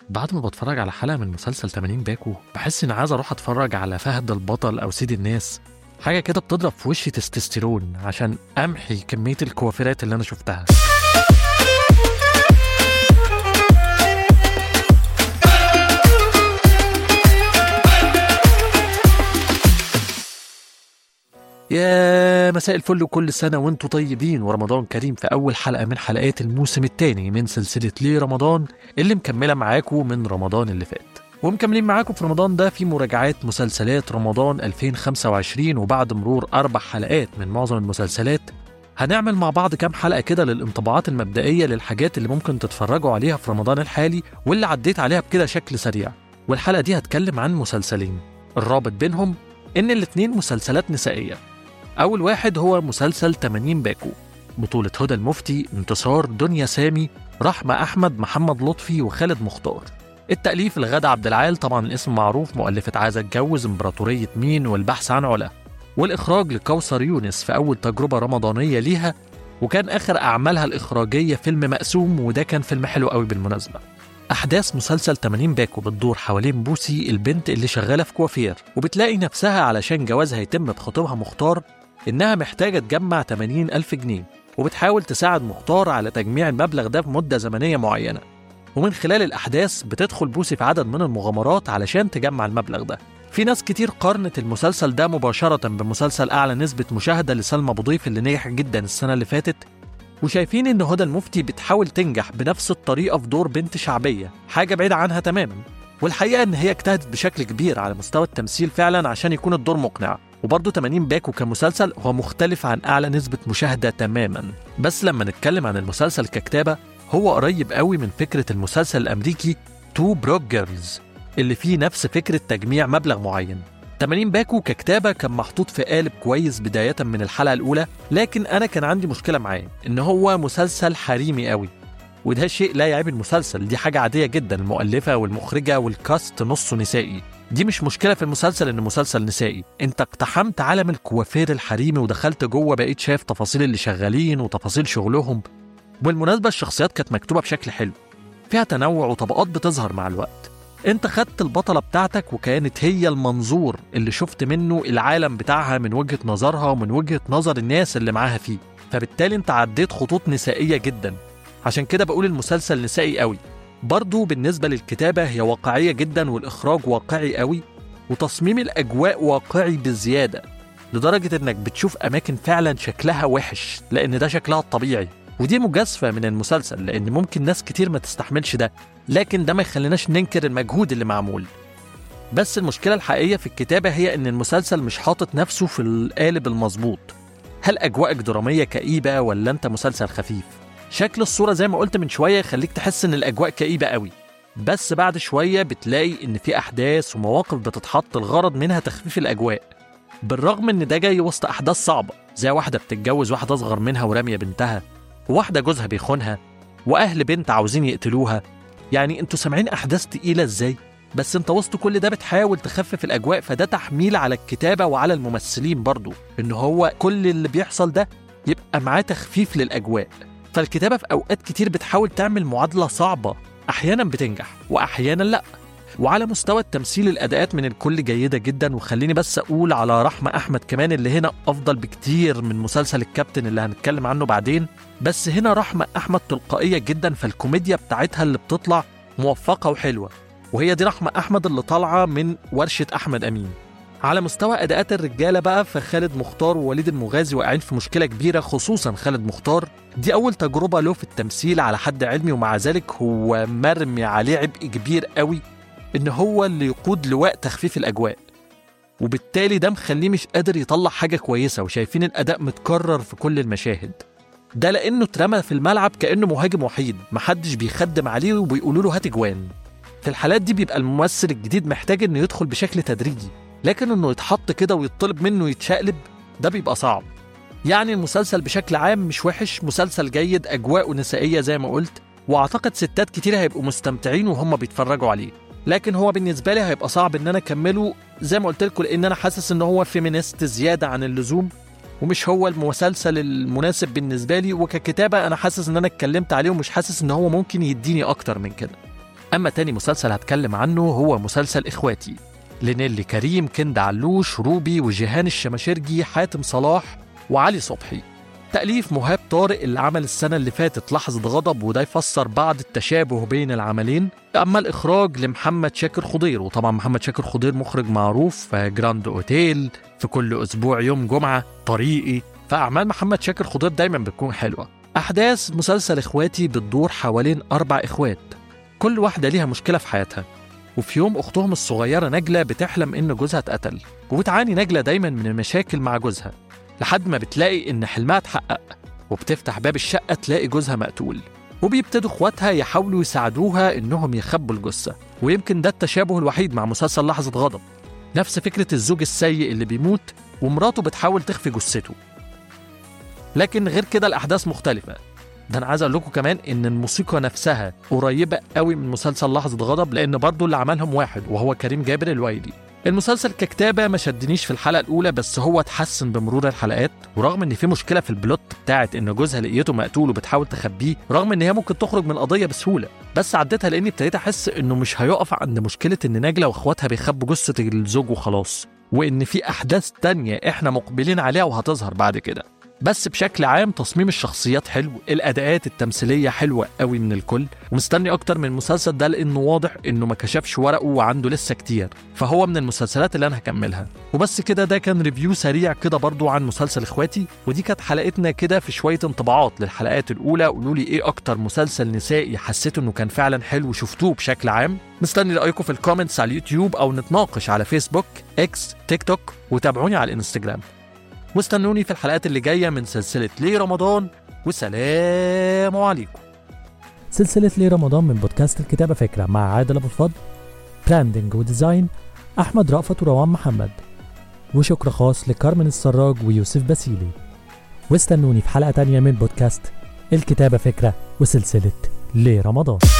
بعد ما بتفرج على حلقة من مسلسل 80 باكو بحس إني عايز أروح أتفرج على فهد البطل أو سيد الناس حاجة كده بتضرب في وشي تستوستيرون عشان أمحي كمية الكوافيرات اللي أنا شفتها يا مساء الفل كل سنة وانتم طيبين ورمضان كريم في أول حلقة من حلقات الموسم الثاني من سلسلة ليه رمضان اللي مكملة معاكم من رمضان اللي فات ومكملين معاكم في رمضان ده في مراجعات مسلسلات رمضان 2025 وبعد مرور أربع حلقات من معظم المسلسلات هنعمل مع بعض كام حلقة كده للانطباعات المبدئية للحاجات اللي ممكن تتفرجوا عليها في رمضان الحالي واللي عديت عليها بكده شكل سريع والحلقة دي هتكلم عن مسلسلين الرابط بينهم إن الاتنين مسلسلات نسائية أول واحد هو مسلسل 80 باكو بطولة هدى المفتي انتصار دنيا سامي رحمة أحمد محمد لطفي وخالد مختار التأليف لغادة عبد العال طبعا الاسم معروف مؤلفة عايزة اتجوز امبراطورية مين والبحث عن علا والإخراج لكوثر يونس في أول تجربة رمضانية ليها وكان آخر أعمالها الإخراجية فيلم مقسوم وده كان فيلم حلو قوي بالمناسبة أحداث مسلسل 80 باكو بتدور حوالين بوسي البنت اللي شغالة في كوافير وبتلاقي نفسها علشان جوازها يتم بخطيبها مختار إنها محتاجة تجمع 80 ألف جنيه وبتحاول تساعد مختار على تجميع المبلغ ده في مدة زمنية معينة ومن خلال الأحداث بتدخل بوسي في عدد من المغامرات علشان تجمع المبلغ ده في ناس كتير قارنت المسلسل ده مباشرة بمسلسل أعلى نسبة مشاهدة لسلمى أبو ضيف اللي نجح جدا السنة اللي فاتت وشايفين إن هدى المفتي بتحاول تنجح بنفس الطريقة في دور بنت شعبية حاجة بعيدة عنها تماما والحقيقة إن هي اجتهدت بشكل كبير على مستوى التمثيل فعلا عشان يكون الدور مقنع وبرضه 80 باكو كمسلسل هو مختلف عن أعلى نسبة مشاهدة تماما بس لما نتكلم عن المسلسل ككتابة هو قريب قوي من فكرة المسلسل الأمريكي تو بروك جيرلز اللي فيه نفس فكرة تجميع مبلغ معين 80 باكو ككتابة كان محطوط في قالب كويس بداية من الحلقة الأولى لكن أنا كان عندي مشكلة معاه إن هو مسلسل حريمي قوي وده شيء لا يعيب المسلسل دي حاجة عادية جدا المؤلفة والمخرجة والكاست نصه نسائي دي مش مشكلة في المسلسل إنه مسلسل نسائي أنت اقتحمت عالم الكوافير الحريمي ودخلت جوه بقيت شايف تفاصيل اللي شغالين وتفاصيل شغلهم بالمناسبة الشخصيات كانت مكتوبة بشكل حلو فيها تنوع وطبقات بتظهر مع الوقت انت خدت البطلة بتاعتك وكانت هي المنظور اللي شفت منه العالم بتاعها من وجهة نظرها ومن وجهة نظر الناس اللي معاها فيه فبالتالي انت عديت خطوط نسائية جدا عشان كده بقول المسلسل نسائي قوي برضو بالنسبة للكتابة هي واقعية جدا والإخراج واقعي قوي وتصميم الأجواء واقعي بزيادة لدرجة إنك بتشوف أماكن فعلا شكلها وحش لأن ده شكلها الطبيعي ودي مجازفة من المسلسل لأن ممكن ناس كتير ما تستحملش ده لكن ده ما يخليناش ننكر المجهود اللي معمول بس المشكلة الحقيقية في الكتابة هي إن المسلسل مش حاطط نفسه في القالب المظبوط هل أجواءك درامية كئيبة ولا أنت مسلسل خفيف؟ شكل الصورة زي ما قلت من شوية يخليك تحس إن الأجواء كئيبة قوي بس بعد شوية بتلاقي إن في أحداث ومواقف بتتحط الغرض منها تخفيف الأجواء بالرغم إن ده جاي وسط أحداث صعبة زي واحدة بتتجوز واحدة أصغر منها ورامية بنتها وواحدة جوزها بيخونها وأهل بنت عاوزين يقتلوها يعني انتوا سامعين أحداث تقيلة إزاي؟ بس انت وسط كل ده بتحاول تخفف الأجواء فده تحميل على الكتابة وعلى الممثلين برضو إن هو كل اللي بيحصل ده يبقى معاه تخفيف للأجواء فالكتابة في أوقات كتير بتحاول تعمل معادلة صعبة أحيانا بتنجح وأحيانا لأ وعلى مستوى التمثيل الأداءات من الكل جيدة جدا وخليني بس أقول على رحمة أحمد كمان اللي هنا أفضل بكتير من مسلسل الكابتن اللي هنتكلم عنه بعدين بس هنا رحمة أحمد تلقائية جدا فالكوميديا بتاعتها اللي بتطلع موفقة وحلوة وهي دي رحمة أحمد اللي طالعة من ورشة أحمد أمين على مستوى أداءات الرجالة بقى فخالد مختار ووليد المغازي واقعين في مشكلة كبيرة خصوصا خالد مختار دي أول تجربة له في التمثيل على حد علمي ومع ذلك هو مرمي عليه عبء كبير قوي إن هو اللي يقود لواء تخفيف الأجواء وبالتالي ده مخليه مش قادر يطلع حاجة كويسة وشايفين الأداء متكرر في كل المشاهد ده لأنه اترمى في الملعب كأنه مهاجم وحيد محدش بيخدم عليه وبيقولوا له هات اجوان في الحالات دي بيبقى الممثل الجديد محتاج انه يدخل بشكل تدريجي لكن انه يتحط كده ويطلب منه يتشقلب ده بيبقى صعب يعني المسلسل بشكل عام مش وحش مسلسل جيد اجواءه نسائيه زي ما قلت واعتقد ستات كتير هيبقوا مستمتعين وهم بيتفرجوا عليه لكن هو بالنسبه لي هيبقى صعب ان انا اكمله زي ما قلت لكم لان انا حاسس ان هو فيمينيست زياده عن اللزوم ومش هو المسلسل المناسب بالنسبه لي وككتابه انا حاسس ان انا اتكلمت عليه ومش حاسس ان هو ممكن يديني اكتر من كده أما تاني مسلسل هتكلم عنه هو مسلسل إخواتي لنيلي كريم كند علوش روبي وجيهان الشماشرجي حاتم صلاح وعلي صبحي تأليف مهاب طارق اللي عمل السنة اللي فاتت لحظة غضب وده يفسر بعض التشابه بين العملين أما الإخراج لمحمد شاكر خضير وطبعا محمد شاكر خضير مخرج معروف في جراند أوتيل في كل أسبوع يوم جمعة طريقي فأعمال محمد شاكر خضير دايما بتكون حلوة أحداث مسلسل إخواتي بتدور حوالين أربع إخوات كل واحدة ليها مشكلة في حياتها وفي يوم أختهم الصغيرة نجلة بتحلم إن جوزها اتقتل وبتعاني نجلة دايما من المشاكل مع جوزها لحد ما بتلاقي إن حلمها اتحقق وبتفتح باب الشقة تلاقي جوزها مقتول وبيبتدوا اخواتها يحاولوا يساعدوها انهم يخبوا الجثة ويمكن ده التشابه الوحيد مع مسلسل لحظة غضب نفس فكرة الزوج السيء اللي بيموت ومراته بتحاول تخفي جثته لكن غير كده الأحداث مختلفة ده أنا عايز أقول لكم كمان إن الموسيقى نفسها قريبة قوي من مسلسل لحظة غضب لأن برضه اللي عملهم واحد وهو كريم جابر الوايلي المسلسل ككتابة ما شدنيش في الحلقة الأولى بس هو اتحسن بمرور الحلقات ورغم إن في مشكلة في البلوت بتاعت إن جوزها لقيته مقتول وبتحاول تخبيه رغم إن هي ممكن تخرج من القضية بسهولة بس عديتها لأني ابتديت أحس إنه مش هيقف عند مشكلة إن نجلة وإخواتها بيخبوا جثة الزوج وخلاص وإن في أحداث تانية إحنا مقبلين عليها وهتظهر بعد كده بس بشكل عام تصميم الشخصيات حلو الاداءات التمثيليه حلوه قوي من الكل ومستني اكتر من المسلسل ده لانه واضح انه ما كشفش ورقه وعنده لسه كتير فهو من المسلسلات اللي انا هكملها وبس كده ده كان ريفيو سريع كده برضو عن مسلسل اخواتي ودي كانت حلقتنا كده في شويه انطباعات للحلقات الاولى قولوا لي ايه اكتر مسلسل نسائي حسيت انه كان فعلا حلو شفتوه بشكل عام مستني رايكم في الكومنتس على اليوتيوب او نتناقش على فيسبوك اكس تيك توك وتابعوني على الانستجرام واستنوني في الحلقات اللي جاية من سلسلة ليه رمضان وسلام عليكم سلسلة ليه رمضان من بودكاست الكتابة فكرة مع عادل أبو الفضل براندنج وديزاين أحمد رأفت وروان محمد وشكر خاص لكارمن السراج ويوسف باسيلي واستنوني في حلقة تانية من بودكاست الكتابة فكرة وسلسلة ليه رمضان